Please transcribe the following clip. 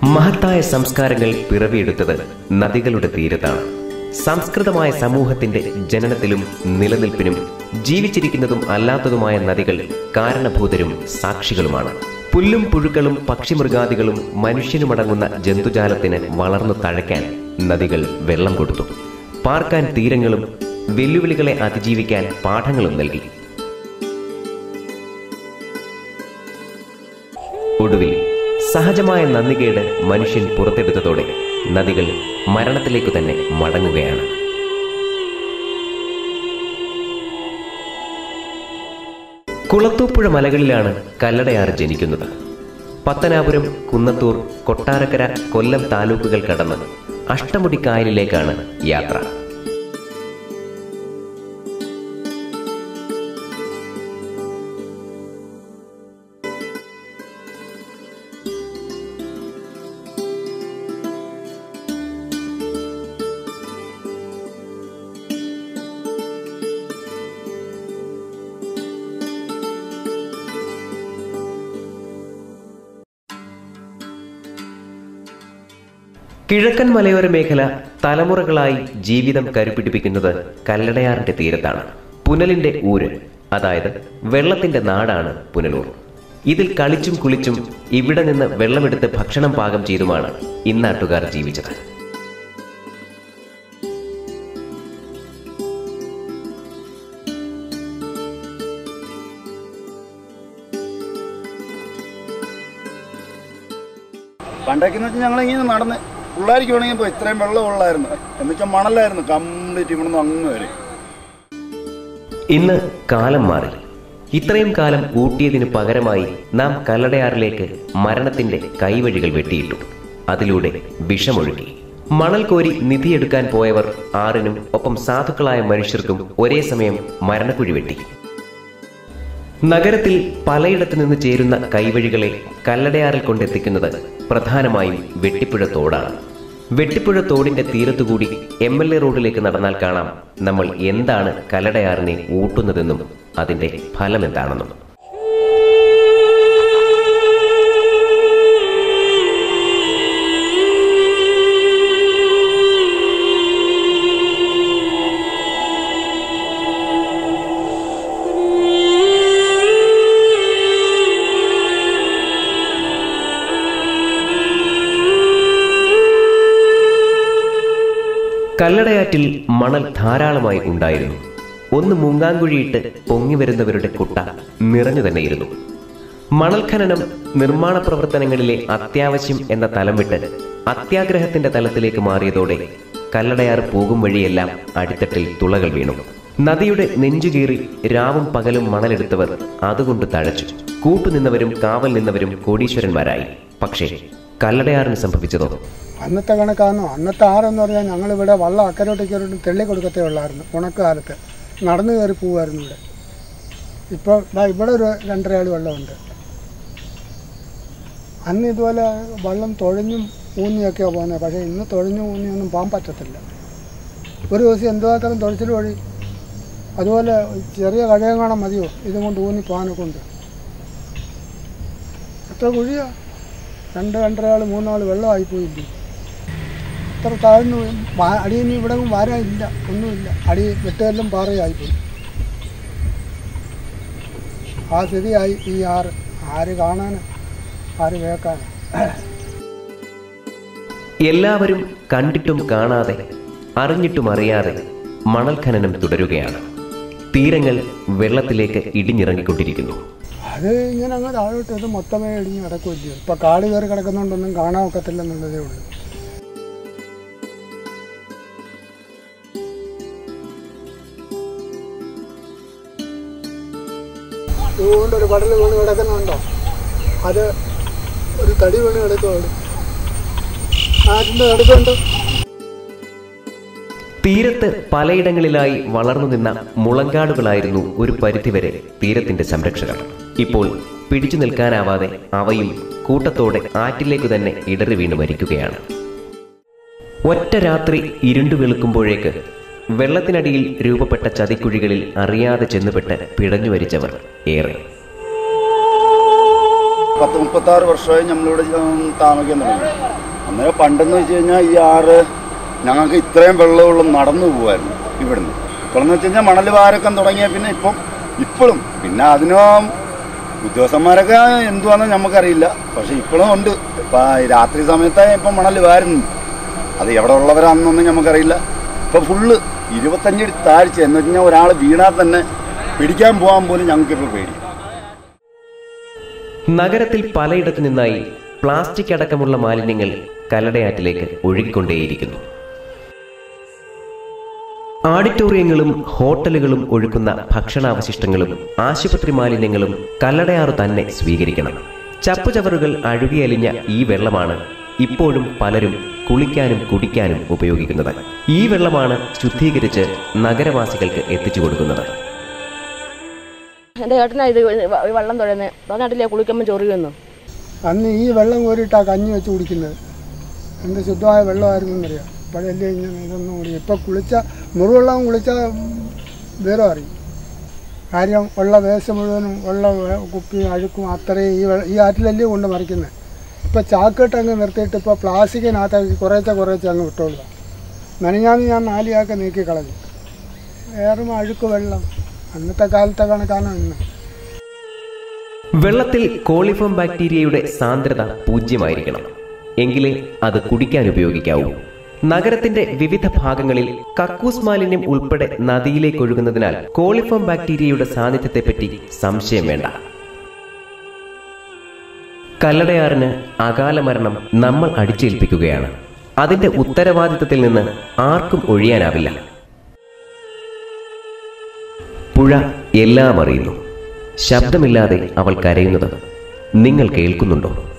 മഹത്തായ സംസ്കാരങ്ങൾ പിറവിയെടുത്തത് നദികളുടെ തീരത്താണ് സംസ്കൃതമായ സമൂഹത്തിന്റെ ജനനത്തിലും നിലനിൽപ്പിനും ജീവിച്ചിരിക്കുന്നതും അല്ലാത്തതുമായ നദികൾ കാരണഭൂതരും സാക്ഷികളുമാണ് പുല്ലും പുഴുക്കളും പക്ഷിമൃഗാദികളും മനുഷ്യനുമടങ്ങുന്ന ജന്തുജാലത്തിന് വളർന്നു തഴയ്ക്കാൻ നദികൾ വെള്ളം കൊടുത്തു പാർക്കാൻ തീരങ്ങളും വെല്ലുവിളികളെ അതിജീവിക്കാൻ പാഠങ്ങളും നൽകി ഒടുവിൽ സഹജമായ നന്ദികേട് മനുഷ്യൻ പുറത്തെടുത്തതോടെ നദികൾ മരണത്തിലേക്ക് തന്നെ മടങ്ങുകയാണ് കുളത്തൂപ്പുഴ മലകളിലാണ് കല്ലടയാറ് ജനിക്കുന്നത് പത്തനാപുരം കുന്നത്തൂർ കൊട്ടാരക്കര കൊല്ലം താലൂക്കുകൾ കടന്ന് അഷ്ടമുടി കായലിലേക്കാണ് യാത്ര കിഴക്കൻ മലയോര മേഖല തലമുറകളായി ജീവിതം കരുപിടിപ്പിക്കുന്നത് കല്ലടയാറിന്റെ തീരത്താണ് പുനലിന്റെ ഊര് അതായത് വെള്ളത്തിന്റെ നാടാണ് പുനലൂർ ഇതിൽ കളിച്ചും കുളിച്ചും ഇവിടെ നിന്ന് വെള്ളമെടുത്ത് ഭക്ഷണം പാകം ചെയ്തുമാണ് ഇന്നാട്ടുകാർ ജീവിച്ചത് പണ്ടൊക്കെ എന്ന് വെച്ചാൽ ഞങ്ങൾ ഇങ്ങനെ നടന്ന് പിള്ളേർക്ക് വേണമെങ്കിൽ ഇപ്പോൾ ഇത്രയും വെള്ളം ഉള്ളായിരുന്നു എന്ന് വെച്ചാൽ മണലായിരുന്നു കംപ്ലീറ്റ് ഇവിടെ നിന്ന് അങ്ങ് വരെ ഇന്ന് കാലം മാറി ഇത്രയും കാലം ഊട്ടിയതിനു പകരമായി നാം കല്ലടയാറിലേക്ക് മരണത്തിന്റെ കൈവഴികൾ വെട്ടിയിട്ടു അതിലൂടെ വിഷമൊഴുകി മണൽ കോരി നിധിയെടുക്കാൻ പോയവർ ആറിനും ഒപ്പം സാധുക്കളായ മനുഷ്യർക്കും ഒരേ സമയം മരണക്കുഴി വെട്ടി നഗരത്തിൽ പലയിടത്തു നിന്ന് ചേരുന്ന കൈവഴികളെ കല്ലടയാറിൽ കൊണ്ടെത്തിക്കുന്നത് പ്രധാനമായും വെട്ടിപ്പുഴ തോടാണ് വെട്ടിപ്പുഴ തോടിന്റെ തീരത്തുകൂടി എം എൽ എ റോഡിലേക്ക് നടന്നാൽ കാണാം നമ്മൾ എന്താണ് കല്ലടയാറിനെ ഊട്ടുന്നതെന്നും അതിന്റെ ഫലം എന്താണെന്നും കല്ലടയാറ്റിൽ മണൽ ധാരാളമായി ഉണ്ടായിരുന്നു ഒന്ന് മുങ്ങാങ്കുഴിയിട്ട് പൊങ്ങി വരുന്നവരുടെ കുട്ട നിറഞ്ഞു തന്നെയിരുന്നു മണൽ ഖനനം നിർമ്മാണ പ്രവർത്തനങ്ങളിലെ അത്യാവശ്യം എന്ന തലം വിട്ട് അത്യാഗ്രഹത്തിന്റെ തലത്തിലേക്ക് മാറിയതോടെ കല്ലടയാർ പോകും വഴിയെല്ലാം അടിത്തട്ടിൽ തുളകൾ വീണു നദിയുടെ നെഞ്ചുകീറി രാവും പകലും മണലെടുത്തവർ അതുകൊണ്ട് തഴച്ചു കൂട്ടുനിന്നവരും കാവൽ നിന്നവരും കോടീശ്വരന്മാരായി പക്ഷേ കല്ലടയാറിന് സംഭവിച്ചതോ അന്നത്തെ കണക്കാണോ അന്നത്തെ ആറെന്ന് പറഞ്ഞാൽ ഞങ്ങളിവിടെ വള്ളം അക്കരോട്ട് കയറിട്ട് തെള്ളി കൊടുക്കത്തേ ഉള്ളായിരുന്നു ഉണക്കാലത്ത് നടന്നു കയറി പോവായിരുന്നു ഇവിടെ ഇപ്പോൾ ദാ ഇവിടെ ഒരു രണ്ടരയാൾ വെള്ളമുണ്ട് അന്ന് ഇതുപോലെ വെള്ളം തുഴഞ്ഞും ഊന്നിയൊക്കെയാണ് പോകുന്നത് പക്ഷേ ഇന്ന് തുഴഞ്ഞും ഊന്നിയൊന്നും പോകാൻ പറ്റത്തില്ല ഒരു ദിവസം എന്തുമാത്രം തുഴച്ചിൽ വഴി അതുപോലെ ചെറിയ കഴയം കാണാൻ മതിയോ ഇതും കൊണ്ട് ഊന്നി പോകാനൊക്കെ ഉണ്ട് എത്ര കുഴിയാ രണ്ട് രണ്ടരയാൾ മൂന്നാൾ വെള്ളമായി പോയില്ലേ ഇത്ര താഴ്ന്നു പോയി. വാ- അടിയിൽ നിന്ന് ഇവിടെ വാരാനില്ല ഒന്നുമില്ല അടി വെട്ടുകല്ലും പാറയായിപ്പോയി ആ സ്ഥിതിയായി ഈ ആറ് ആര് കാണാൻ ആര് കേൾക്കാൻ എല്ലാവരും കണ്ടിട്ടും കാണാതെ അറിഞ്ഞിട്ടും അറിയാതെ മണൽ ഖനനം തുടരുകയാണ് തീരങ്ങൾ വെള്ളത്തിലേക്ക് ഇടിഞ്ഞിറങ്ങിക്കൊണ്ടിരിക്കുന്നു അത് ഇങ്ങനെ അങ്ങ് താഴോട്ട് ഇത് മൊത്തമേ ഇടിഞ്ഞ് കിടക്കുകയില്ലയോ ഇപ്പം കാട് കയറി കിടക്കുന്നതുകൊണ്ടൊന്നും കാണാൻ ഒക്കത്തില്ലെന്നുള്ളതേ ഉള്ളൂ ഇതുകൊണ്ട് ഒരു പടൽ വീണ് കിടക്കുന്നുണ്ടോ അത് ഒരു തടി വീണ് കിടക്കുവാണ് ആറ്റിൻ്റെ നടുക്കുണ്ട് തീരത്ത് പലയിടങ്ങളിലായി വളർന്നു നിന്ന മുളങ്കാടുകളായിരുന്നു ഒരു പരിധിവരെ തീരത്തിന്റെ സംരക്ഷകർ ഇപ്പോൾ പിടിച്ചു നിൽക്കാനാവാതെ അവയും കൂട്ടത്തോടെ ആറ്റിലേക്കു തന്നെ ഇടറി വീണ് മരിക്കുകയാണ് ഒറ്റ രാത്രി ഇരുണ്ടു വെളുക്കുമ്പോഴേക്ക് വെള്ളത്തിനടിയിൽ രൂപപ്പെട്ട ചതിക്കുഴികളിൽ അറിയാതെ ചെന്നുപെട്ട് പിടഞ്ഞു മരിച്ചവർ ഏറെ പത്ത് മുപ്പത്താറ് വർഷമായി നമ്മളിവിടെ ഉം, താമസിക്കാൻ തുടങ്ങി അന്നേരം പണ്ടെന്ന് വെച്ച് കഴിഞ്ഞാൽ ഈ ആറ് ഞങ്ങൾക്ക് ഇത്രയും വെള്ളമുള്ള നടന്നു പോകുമായിരുന്നു ഇവിടുന്ന് ഇപ്പോഴെന്ന് വെച്ച് കഴിഞ്ഞാൽ മണൽ വാരക്കം തുടങ്ങിയ പിന്നെ ഇപ്പം ഇപ്പോഴും പിന്നെ അതിനും ഉദ്യോഗസ്ഥന്മാരൊക്കെ എന്തുവാന്ന് നമുക്കറിയില്ല പക്ഷെ ഇപ്പോഴും ഉണ്ട് ഇപ്പം രാത്രി സമയത്ത് ഇപ്പം മണൽ വാരുന്നു അത് എവിടെ ഉള്ളവരാണെന്നൊന്നും നമുക്കറിയില്ല ഇപ്പം ഫുള്ള് ഇരുപത്തഞ്ചടി താഴ്ച എന്ന് വെച്ച് കഴിഞ്ഞാൽ ഒരാൾ വീണാൽ തന്നെ പിടിക്കാൻ പോകാൻ പോലും ഞങ്ങൾക്കിപ്പോൾ പേടി നഗരത്തിൽ പലയിടത്തു നിന്നായി പ്ലാസ്റ്റിക് അടക്കമുള്ള മാലിന്യങ്ങൾ കല്ലടയാറ്റിലേക്ക് ഒഴുകിക്കൊണ്ടേയിരിക്കുന്നു ഓഡിറ്റോറിയങ്ങളും ഹോട്ടലുകളും ഒഴുക്കുന്ന ഭക്ഷണാവശിഷ്ടങ്ങളും ആശുപത്രി മാലിന്യങ്ങളും കല്ലടയാറ് തന്നെ സ്വീകരിക്കണം ചപ്പുചവറുകൾ അഴുകിയലിഞ്ഞ ഈ വെള്ളമാണ് ഇപ്പോഴും പലരും കുളിക്കാനും കുടിക്കാനും ഉപയോഗിക്കുന്നത് ഈ വെള്ളമാണ് ശുദ്ധീകരിച്ച് നഗരവാസികൾക്ക് എത്തിച്ചു കൊടുക്കുന്നത് എൻ്റെ ഏട്ടനാ ഇത് വ- വെള്ളം തുഴയുന്നത് പറഞ്ഞിട്ടില്ലേ കുളിക്കുമ്പോൾ ചൊറിയുമെന്ന് അന്ന് ഈ വെള്ളം കോരിയിട്ടാണ് കഞ്ഞി വെച്ച് കുടിക്കുന്നത് എന്ത് ശുദ്ധമായ വെള്ളമായിരുന്നു എന്നറിയാം ഇപ്പോഴല്ലേ ഇങ്ങനെ ഇതൊന്നും കൂടി ഇപ്പം കുളിച്ച മുറിവെള്ളം കുളിച്ചാൽ വിവരം അറിയും കാര്യം ഉള്ള വേസ്റ്റ് മുഴുവനും ഉള്ള വേ- കുപ്പിയും അഴുക്കും അത്രയും ഈ വെ- ഈ ആറ്റിലല്ലേ കൊണ്ട് മറിക്കുന്നത് ഇപ്പം ചാക്കിട്ട് അങ്ങ് നിർത്തിയിട്ട് ഇപ്പോൾ പ്ലാസ്റ്റിക്കിനകത്താക്കി കുറേശ്ശെ കുറേശ്ശെ അങ്ങ് വിട്ടോളുക നനഞ്ഞാന്ന് ഞാൻ നാല് ചാക്ക് നീക്കി കളഞ്ഞു വേറും അഴുക്ക് വെള്ളം അന്നത്തെ കാലത്തെ കണക്കാണ് ഇന്ന് വെള്ളത്തിൽ കോളിഫോം ബാക്ടീരിയയുടെ സാന്ദ്രത പൂജ്യമായിരിക്കണം എങ്കിലേ അത് കുടിക്കാൻ ഉപയോഗിക്കാവൂ നഗരത്തിന്റെ വിവിധ ഭാഗങ്ങളിൽ കക്കൂസ് മാലിന്യം ഉൾപ്പെടെ നദിയിലേക്ക് ഒഴുകുന്നതിനാൽ കോളിഫോം ബാക്ടീരിയയുടെ സാന്നിധ്യത്തെപ്പറ്റി സംശയം വേണ്ട കല്ലടയാറിന് അകാല മരണം നമ്മൾ അടിച്ചേൽപ്പിക്കുകയാണ് അതിന്റെ ഉത്തരവാദിത്തത്തിൽ നിന്ന് ആർക്കും ഒഴിയാനാവില്ല പുഴ എല്ലാം അറിയുന്നു ശബ്ദമില്ലാതെ അവൾ കരയുന്നത് നിങ്ങൾ കേൾക്കുന്നുണ്ടോ